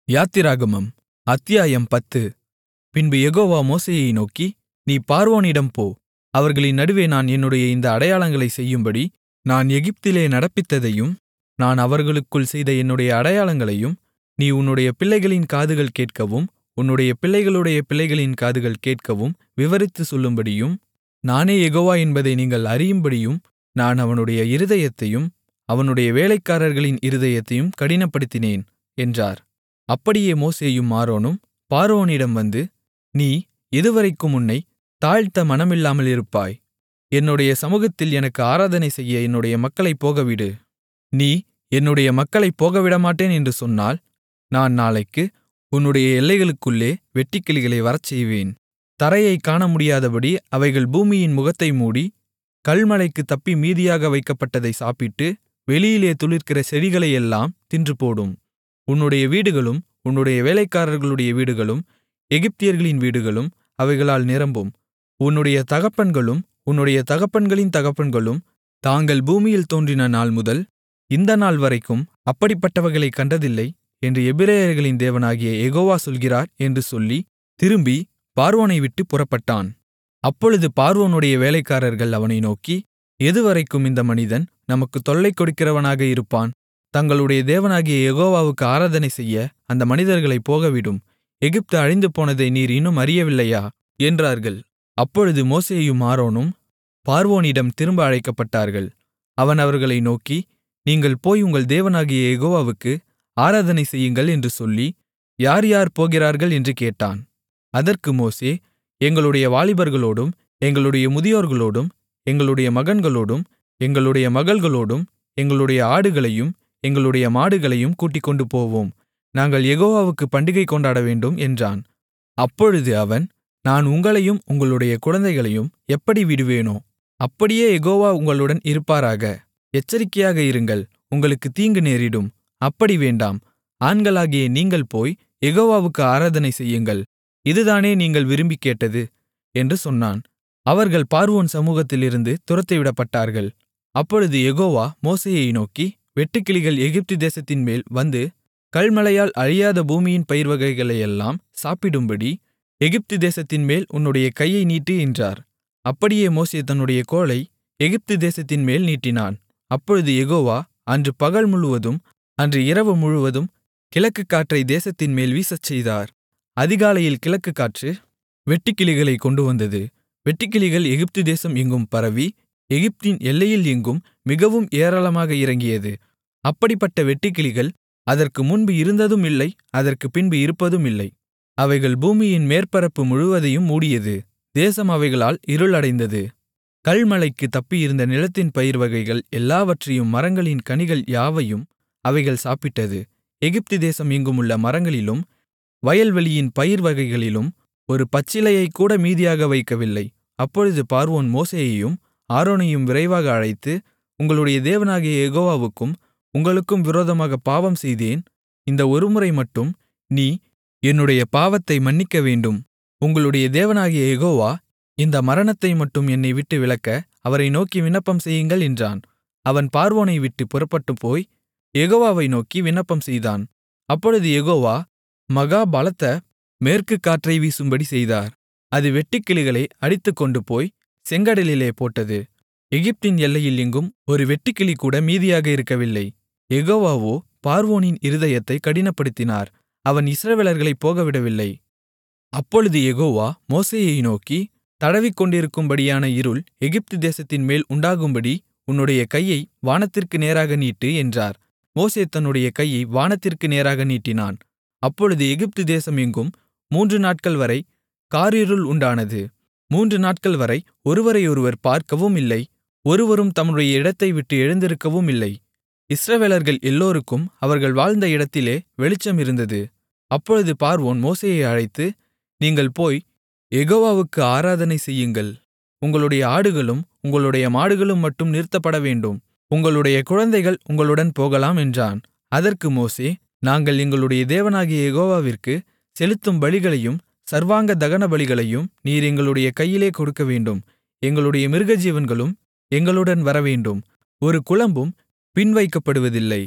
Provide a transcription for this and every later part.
யாத்திராகமம் அத்தியாயம் பத்து பின்பு யெகோவா மோசேயை நோக்கி நீ பார்வோனிடம் போ அவர்களின் நடுவே நான் என்னுடைய இந்த அடையாளங்களைச் செய்யும்படி நான் எகிப்திலே நடப்பித்ததையும் நான் அவர்களுக்குள் செய்த என்னுடைய அடையாளங்களையும் நீ உன்னுடைய பிள்ளைகளின் காதுகள் கேட்கவும் உன்னுடைய பிள்ளைகளுடைய பிள்ளைகளின் காதுகள் கேட்கவும் விவரித்துச் சொல்லும்படியும் நானே யெகோவா என்பதை நீங்கள் அறியும்படியும் நான் அவனுடைய இருதயத்தையும் அவனுடைய வேலைக்காரர்களின் இருதயத்தையும் கடினப்படுத்தினேன் என்றார் அப்படியே மோசேயும் ஆரோனும் பார்வோனிடம் வந்து நீ எதுவரைக்கும் உன்னைத் தாழ்த்த மனமில்லாமலிருப்பாய் என்னுடைய சமுகத்தில் எனக்கு ஆராதனை செய்ய என்னுடைய மக்களைப் போகவிடு நீ என்னுடைய மக்களைப் போகவிடமாட்டேன் என்று சொன்னால் நான் நாளைக்கு உன்னுடைய எல்லைகளுக்குள்ளே வெட்டுக்கிளிகளை வரச்செய்வேன் தரையைக் காணமுடியாதபடி அவைகள் பூமியின் முகத்தை மூடி கல்மழைக்குத் தப்பி மீதியாக வைக்கப்பட்டதை சாப்பிட்டு வெளியிலே துளிர்க்கிற செடிகளையெல்லாம் தின்றுபோடும் உன்னுடைய வீடுகளும் உன்னுடைய வேலைக்காரர்களுடைய வீடுகளும் எகிப்தியர்களின் வீடுகளும் அவைகளால் நிரம்பும் உன்னுடைய தகப்பன்களும் உன்னுடைய தகப்பன்களின் தகப்பன்களும் தாங்கள் பூமியில் தோன்றின நாள்முதல் இந்த நாள்வரைக்கும் அப்படிப்பட்டவைகளைக் கண்டதில்லை என்று எபிரெயர்களின் தேவனாகிய யெகோவா சொல்கிறார் என்று சொல்லி திரும்பி பார்வோனை விட்டுப் புறப்பட்டான் அப்பொழுது பார்வோனுடைய வேலைக்காரர்கள் அவனை நோக்கி எதுவரைக்கும் இந்த மனிதன் நமக்குத் தொல்லை கொடுக்கிறவனாக இருப்பான் தங்களுடைய தேவனாகிய யெகோவாவுக்கு ஆராதனை செய்ய அந்த மனிதர்களைப் போகவிடும் எகிப்து அழிந்துபோனதை நீர் இன்னும் அறியவில்லையா என்றார்கள் அப்பொழுது மோசேயும் ஆரோனும் பார்வோனிடம் திரும்ப அழைக்கப்பட்டார்கள் அவன் அவர்களை நோக்கி நீங்கள் போய் உங்கள் தேவனாகிய யெகோவாவுக்கு ஆராதனை செய்யுங்கள் என்று சொல்லி யார் யார் போகிறார்கள் என்று கேட்டான் அதற்கு மோசே எங்களுடைய வாலிபர்களோடும் எங்களுடைய முதியோர்களோடும் எங்களுடைய மகன்களோடும் எங்களுடைய மகள்களோடும் எங்களுடைய ஆடுகளையும் எங்களுடைய மாடுகளையும் கூட்டிக்கொண்டு போவோம் நாங்கள் யெகோவாவுக்கு பண்டிகை கொண்டாட வேண்டும் என்றான் அப்பொழுது அவன் நான் உங்களையும் உங்களுடைய குழந்தைகளையும் எப்படி விடுவேனோ அப்படியே யெகோவா உங்களுடன் இருப்பாராக எச்சரிக்கையாக இருங்கள் உங்களுக்கு தீங்கு நேரிடும் அப்படி வேண்டாம் ஆண்களாகிய நீங்கள் போய் யெகோவாவுக்கு ஆராதனை செய்யுங்கள் இதுதானே நீங்கள் விரும்பிக் கேட்டது என்று சொன்னான் அவர்கள் பார்வோன் சமூகத்திலிருந்து துரத்திவிடப்பட்டார்கள் அப்பொழுது யெகோவா மோசேயை நோக்கி வெட்டுக்கிளிகள் எகிப்து தேசத்தின்மேல் வந்து கல்மழையால் அழியாத பூமியின் பயிர்வகைகளையெல்லாம் சாப்பிடும்படி எகிப்து தேசத்தின்மேல் உன்னுடைய கையை நீட்டு என்றார் அப்படியே மோசே தன்னுடைய கோலை எகிப்து தேசத்தின்மேல் நீட்டினான் அப்பொழுது யெகோவா அன்று பகல் முழுவதும் அன்று இரவு முழுவதும் கிழக்குக் காற்றை தேசத்தின்மேல் வீசச்செய்தார் அதிகாலையில் கிழக்குக் காற்று வெட்டுக்கிளிகளை கொண்டுவந்தது வெட்டுக்கிளிகள் எகிப்து தேசம் எங்கும் பரவி எகிப்தின் எல்லையில் எங்கும் மிகவும் ஏராளமாக இறங்கியது அப்படிப்பட்ட வெட்டுக்கிளிகள் அதற்கு முன்பு இருந்ததும் இல்லை அதற்கு பின்பு இருப்பதும் இல்லை அவைகள் பூமியின் மேற்பரப்பு முழுவதையும் மூடியது தேசம் அவைகளால் இருளடைந்தது கல்மழைக்கு தப்பியிருந்த நிலத்தின் பயிர் வகைகள் எல்லாவற்றையும் மரங்களின் கனிகள் யாவையும் அவைகள் சாப்பிட்டது எகிப்து தேசம் எங்குமுள்ள மரங்களிலும் வயல்வெளியின் பயிர் வகைகளிலும் ஒரு பச்சிலையைக்கூட மீதியாக வைக்கவில்லை அப்பொழுது பார்வோன் மோசேயையும் ஆரோனையும் விரைவாக அழைத்து உங்களுடைய தேவனாகிய யெகோவாவுக்கும் உங்களுக்கும் விரோதமாக பாவம் செய்தேன் இந்த ஒருமுறை மட்டும் நீ என்னுடைய பாவத்தை மன்னிக்க வேண்டும் உங்களுடைய தேவனாகிய யெகோவா இந்த மரணத்தை மட்டும் என்னை விட்டு விலக்க அவரை நோக்கி விண்ணப்பம் செய்யுங்கள் என்றான் அவன் பார்வோனை விட்டு புறப்பட்டுப் போய் யெகோவாவை நோக்கி விண்ணப்பம் செய்தான் அப்பொழுது யெகோவா மகா பலத்த மேற்கு காற்றை வீசும்படி செய்தார் அது வெட்டுக்கிளிகளை அடித்துக்கொண்டு போய் செங்கடலிலே போட்டது எகிப்தின் எல்லையில் எங்கும் ஒரு வெட்டுக்கிளி கூட மீதியாக இருக்கவில்லை யெகோவாவோ பார்வோனின் இருதயத்தை கடினப்படுத்தினார் அவன் இஸ்ரவேலர்களைப் போகவிடவில்லை அப்பொழுது யெகோவா மோசேயை நோக்கி தடவிக்கொண்டிருக்கும்படியான இருள் எகிப்து தேசத்தின் மேல் உண்டாகும்படி உன்னுடைய கையை வானத்திற்கு நேராக நீட்டு என்றார் மோசே தன்னுடைய கையை வானத்திற்கு நேராக நீட்டினான் அப்பொழுது எகிப்து தேசம் எங்கும் மூன்று நாட்கள் வரை காரிருள் உண்டானது மூன்று நாட்கள் வரை ஒருவரையொருவர் பார்க்கவும் இல்லை ஒருவரும் தம்முடைய இடத்தை விட்டு எழுந்திருக்கவும் இல்லை இஸ்ரவேலர்கள் எல்லோருக்கும் அவர்கள் வாழ்ந்த இடத்திலே வெளிச்சம் இருந்தது அப்பொழுது பார்வோன் மோசேயை அழைத்து நீங்கள் போய் யெகோவாவுக்கு ஆராதனை செய்யுங்கள் உங்களுடைய ஆடுகளும் உங்களுடைய மாடுகளும் மட்டும் நிறுத்தப்பட வேண்டும் உங்களுடைய குழந்தைகள் உங்களுடன் போகலாம் என்றான் அதற்கு மோசே நாங்கள் எங்களுடைய தேவனாகிய யெகோவாவிற்கு செலுத்தும் பலிகளையும் சர்வாங்க தகன பலிகளையும் நீர் எங்களுடைய கையிலே கொடுக்கவேண்டும் எங்களுடைய மிருகஜீவன்களும் எங்களுடன் வரவேண்டும் ஒரு குளம்பும் பின்வைக்கப்படுவதில்லை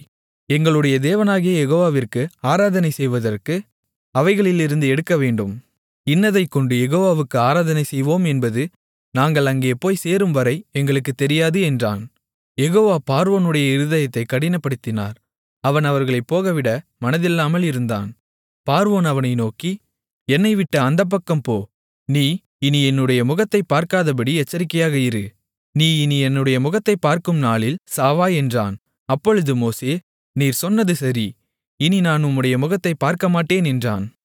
எங்களுடைய தேவனாகிய யெகோவாவிற்கு ஆராதனை செய்வதற்கு அவைகளிலிருந்து எடுக்கவேண்டும் இன்னதைக்கொண்டு யெகோவாவுக்கு ஆராதனை செய்வோம் என்பது நாங்கள் அங்கே போய் சேரும்வரை எங்களுக்குத் தெரியாது என்றான் யெகோவா பார்வோனுடைய இருதயத்தைக் கடினப்படுத்தினார் அவன் அவர்களைப் போகவிட மனதில்லாமல் இருந்தான் பார்வோன் அவனை நோக்கி என்னை விட்டு அந்தப்பக்கம் போ நீ இனி என்னுடைய முகத்தைப் பார்க்காதபடி எச்சரிக்கையாக இரு நீ இனி என்னுடைய முகத்தைப் பார்க்கும் நாளில் சாவாய் என்றான் அப்பொழுது மோசே நீர் சொன்னது சரி இனி நான் உம்முடைய முகத்தைப் பார்க்கமாட்டேன் என்றான்